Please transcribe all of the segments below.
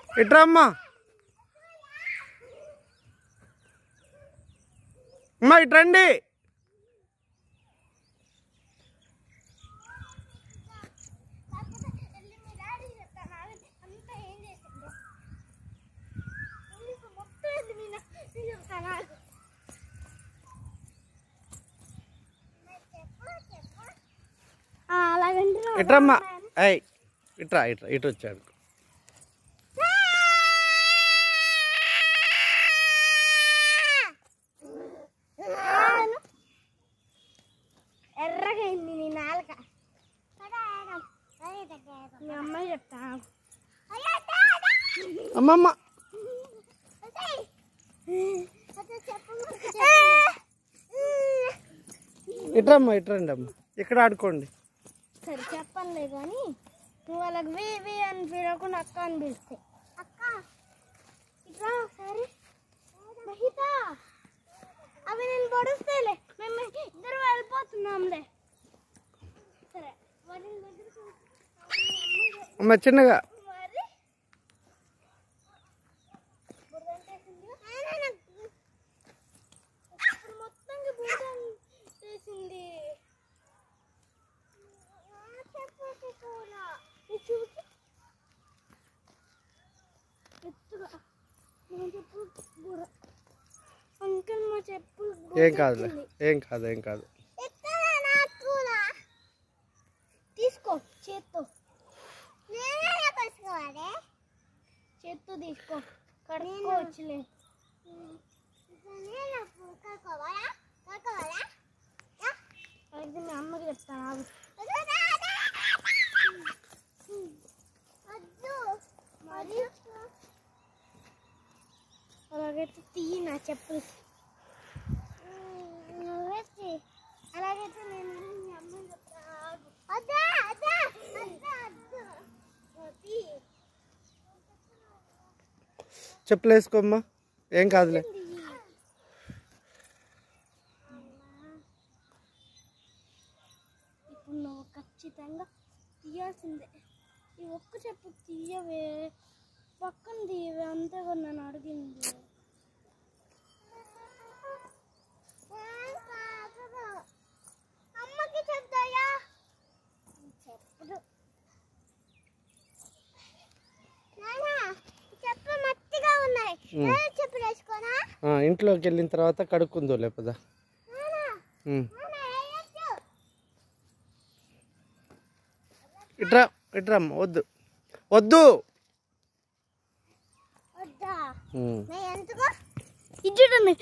ఇట్రా అమ్మా అమ్మా ఇట్రండి అలాగంటే ఇట్రమ్మా అయ్ ఇట్రా ఇట్రా ఇటు వచ్చాడు ఎర్రగా అయింది నీ నాలుక మీ అమ్మాయి చెప్తా అమ్మమ్మ ఇట్రమ్మా ఇట్రండి అమ్మ ఇక్కడ ఆడుకోండి సరే చెప్పనులే కానీ నువ్వు వాళ్ళకి వే వే అని పిలవకుండా అక్క అని పిలిస్తే అక్క ఇట్లా సరే మహిత అవి నేను పొడుస్తాయిలే మేము ఇద్దరు వెళ్ళిపోతున్నాంలే సరే వాటిని దగ్గరికి అమ్మ చిన్నగా మరి బురదంటేసింది ఇప్పుడు మొత్తంగా బురదంటేసింది చెప్పు కూడా చూసి ఎత్తుగా నేను చెప్పు బుర్ర అంకల్ మా చెప్పు ఏం కాదులే ఏం కాదు ఏం కాదు తీసుకో చేత్తో చేత్తో తీసుకో కడుక్కోవచ్చులే అయితే మీ అమ్మకి చెప్తాను ఆగు. మరి అలాగైతే తీయి నా చెప్పులు అలాగైతే నేను మీ అమ్మకి చెప్తాను ఆగు. అద్దా అద్దా అద్దా అద్దా తీయి చెప్పులు వేసుకోమ్మా ఏం కాదులే ఇప్పుడు నువ్వు ఖచ్చితంగా తీయాల్సిందే ఈ ఒక్క చెప్పు తీయవే పక్కన తీయవే అంతేగా నన్ను అడిగింది అమ్మకి చెప్తాయా చెప్పదు చెప్పు మట్టిగా ఉన్నాయి ఉమ్. చెప్పులు వేసుకోనా ఆ, ఇంట్లోకి వెళ్ళిన తర్వాత కడుక్కుందో లేపదా ఉమ్. ఇట్రా ఇట్రా అమ్మ వద్దు వద్దు వద్దా ఉమ్. నేను ఎందుకో ఇది చూడండి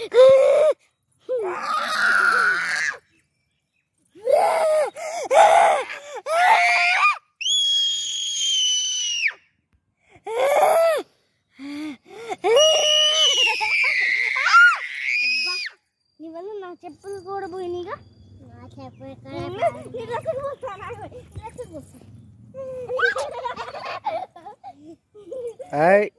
అబ్బా, నీ వల్ల నా చెప్పులు కూడా పోయినాయిగా నా చెప్పులు నీ డ్రెస్సులు పోస్తాను ఆగు, నీ డ్రెస్సులు పోస్తాను హాయ్